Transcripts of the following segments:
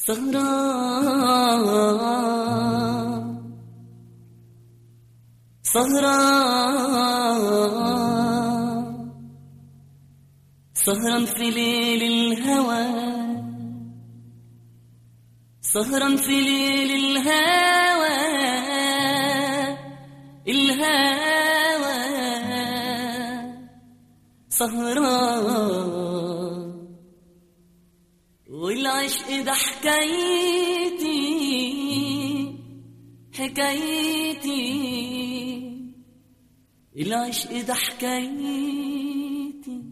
سهران سهران سهران في ليل الهوى سهران في ليل الهوى الهوى سهران والعشق ده حكايتي حكايتي العشق ده حكايتي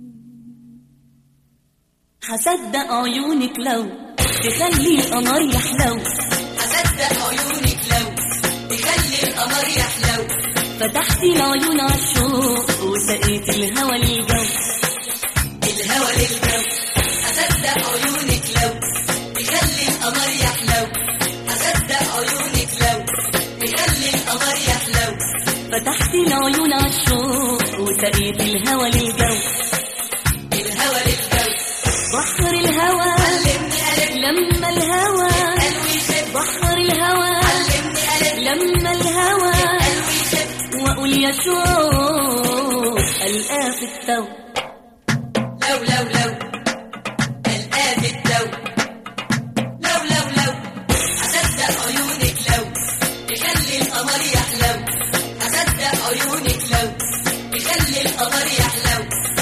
هصدق عيونك لو تخلي القمر يحلو هصدق عيونك لو تخلي القمر يحلو فتحتي العيون عالشوق وسقيت الهوى للجو الهوى للجو هصدق عيونك لو تخلي القمر يحلو هصدق عيونك لو تخلي القمر يحلو فتحتي العيون عالشوق وسقيت الهوى للجو الهوى للجو بحر الهوى علمني قلب لما الهوى قلبي يحب بحر الهوى علمني قلب لما الهوى قلبي يحب واقول يا شوق القاه في التو لو لو لو الآن الدو لو لو لو هصدق عيونك لو تخلي القمر يحلو هصدق عيونك لو تخلي القمر يحلو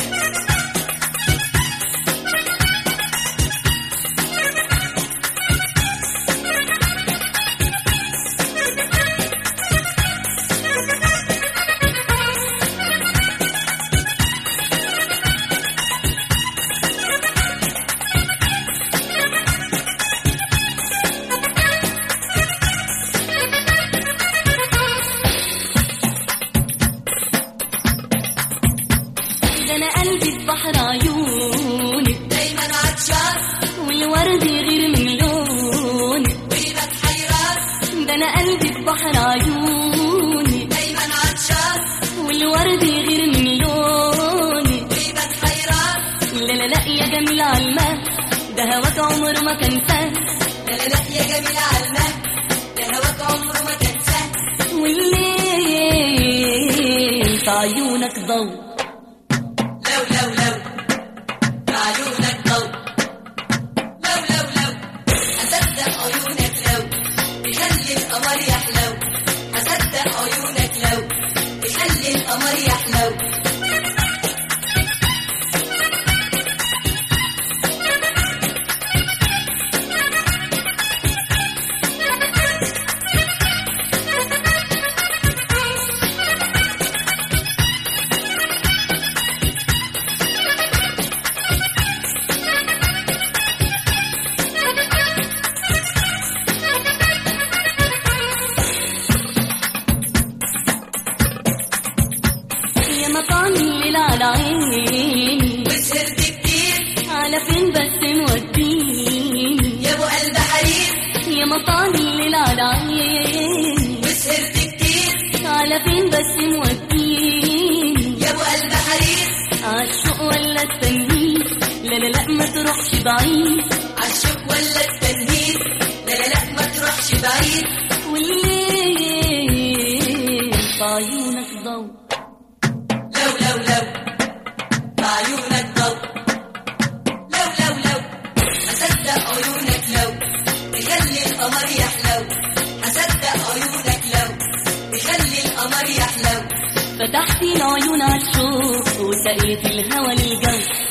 ده انا قلبي في بحر عيونك دايما عطشان والورد غير من لونك ويبك حيران ده انا قلبي في بحر عيونك دايما عطشان والورد غير من لونك ويبك حيران لا لا لا يا جميل عالمه ده هواك عمر ما تنساه لا لا لا يا جميل علمه ده هواك عمره ما تنساه والليل في عيونك ضوء لو لو لو بعيونك ضوء لو لو لو هصدق عيونك لو تخلي القمر يحلو هصدق عيونك لو تخلي القمر يحلو يا مطعم الليل على عيني وسهرت كتير على فين بس موديني يا ابو قلب حرير يا مطعم الليل على عيني وسهرت كتير على فين بس موديني يا ابو قلب حرير عالشوق ولا التنهيد لا لا لا ما تروحش بعيد عالشوق ولا التنهيد لا لا لا ما تروحش بعيد والليل في عيونك ضوء لو لو لو بعيونك ضوء لو لو لو هصدق عيونك لو تخلي القمر يحلو هصدق عيونك لو تخلي القمر يحلو فتحتي العيون عالشوق وسقيت الهوى للجو